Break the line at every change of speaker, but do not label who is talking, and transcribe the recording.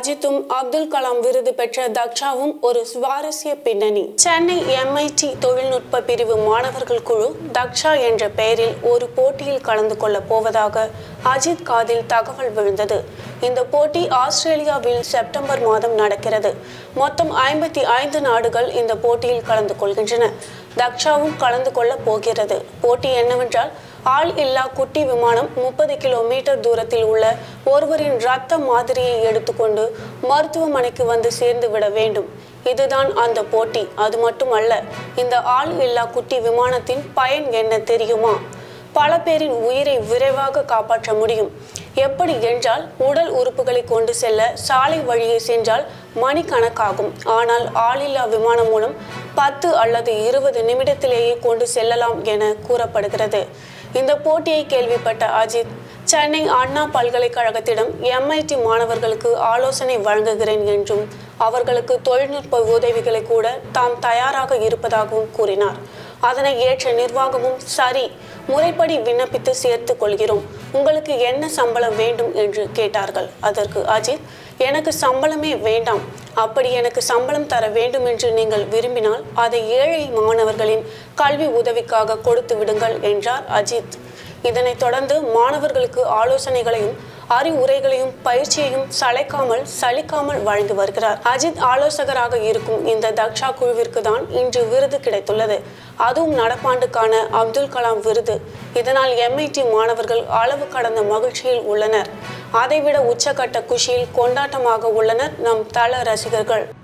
அஜித்தும் அப்துல் கலாம் விருது பெற்ற தக்ஷாவும் ஒரு சுவாரஸ்ய பின்னணி சென்னை எம்ஐடி தொழில்நுட்ப பிரிவு மாணவர்கள் குழு தக்ஷா என்ற பெயரில் ஒரு போட்டியில் கலந்து கொள்ளப் போவதாக அஜித் காதில் தகவல் விழுந்தது இந்த போட்டி ஆஸ்திரேலியாவில் செப்டம்பர் மாதம் நடக்கிறது மொத்தம் ஐம்பத்தி ஐந்து நாடுகள் இந்த போட்டியில் கலந்து கொள்கின்றன தக்ஷாவும் கலந்து கொள்ளப் போகிறது போட்டி என்னவென்றால் ஆள் இல்லா குட்டி விமானம் முப்பது கிலோமீட்டர் தூரத்தில் உள்ள ஒருவரின் இரத்த மாதிரியை எடுத்துக்கொண்டு மருத்துவமனைக்கு வந்து சேர்ந்து விட வேண்டும் இதுதான் அந்த போட்டி அது மட்டுமல்ல இந்த ஆள் இல்லா குட்டி விமானத்தின் பயன் என்ன தெரியுமா பல பேரின் உயிரை விரைவாக காப்பாற்ற முடியும் எப்படி என்றால் உடல் உறுப்புகளை கொண்டு செல்ல சாலை வழியே சென்றால் மணிக்கணக்காகும் ஆனால் ஆளில்லா விமானம் மூலம் பத்து அல்லது இருபது நிமிடத்திலேயே கொண்டு செல்லலாம் என கூறப்படுகிறது இந்த போட்டியை கேள்விப்பட்ட அஜித் சென்னை அண்ணா பல்கலைக்கழகத்திடம் எம்ஐடி மாணவர்களுக்கு ஆலோசனை வழங்குகிறேன் என்றும் அவர்களுக்கு தொழில்நுட்ப உதவிகளை கூட தாம் தயாராக இருப்பதாகவும் கூறினார் அதனை ஏற்ற நிர்வாகமும் சரி முறைப்படி விண்ணப்பித்து சேர்த்துக் கொள்கிறோம் உங்களுக்கு என்ன சம்பளம் வேண்டும் என்று கேட்டார்கள் அதற்கு அஜித் எனக்கு சம்பளமே வேண்டாம் அப்படி எனக்கு சம்பளம் தர வேண்டும் என்று நீங்கள் விரும்பினால் அதை ஏழை மாணவர்களின் கல்வி உதவிக்காக கொடுத்து விடுங்கள் என்றார் அஜித் இதனைத் தொடர்ந்து மாணவர்களுக்கு ஆலோசனைகளையும் அறிவுரைகளையும் பயிற்சியையும் சளைக்காமல் சலிக்காமல் வழங்கி வருகிறார் அஜித் ஆலோசகராக இருக்கும் இந்த தக்ஷா குழுவிற்கு தான் இன்று விருது கிடைத்துள்ளது அதுவும் நடப்பாண்டுக்கான அப்துல் கலாம் விருது இதனால் எம்ஐடி மாணவர்கள் அளவு கடந்த மகிழ்ச்சியில் உள்ளனர் அதைவிட உச்சக்கட்ட குஷியில் கொண்டாட்டமாக உள்ளனர் நம் தல ரசிகர்கள்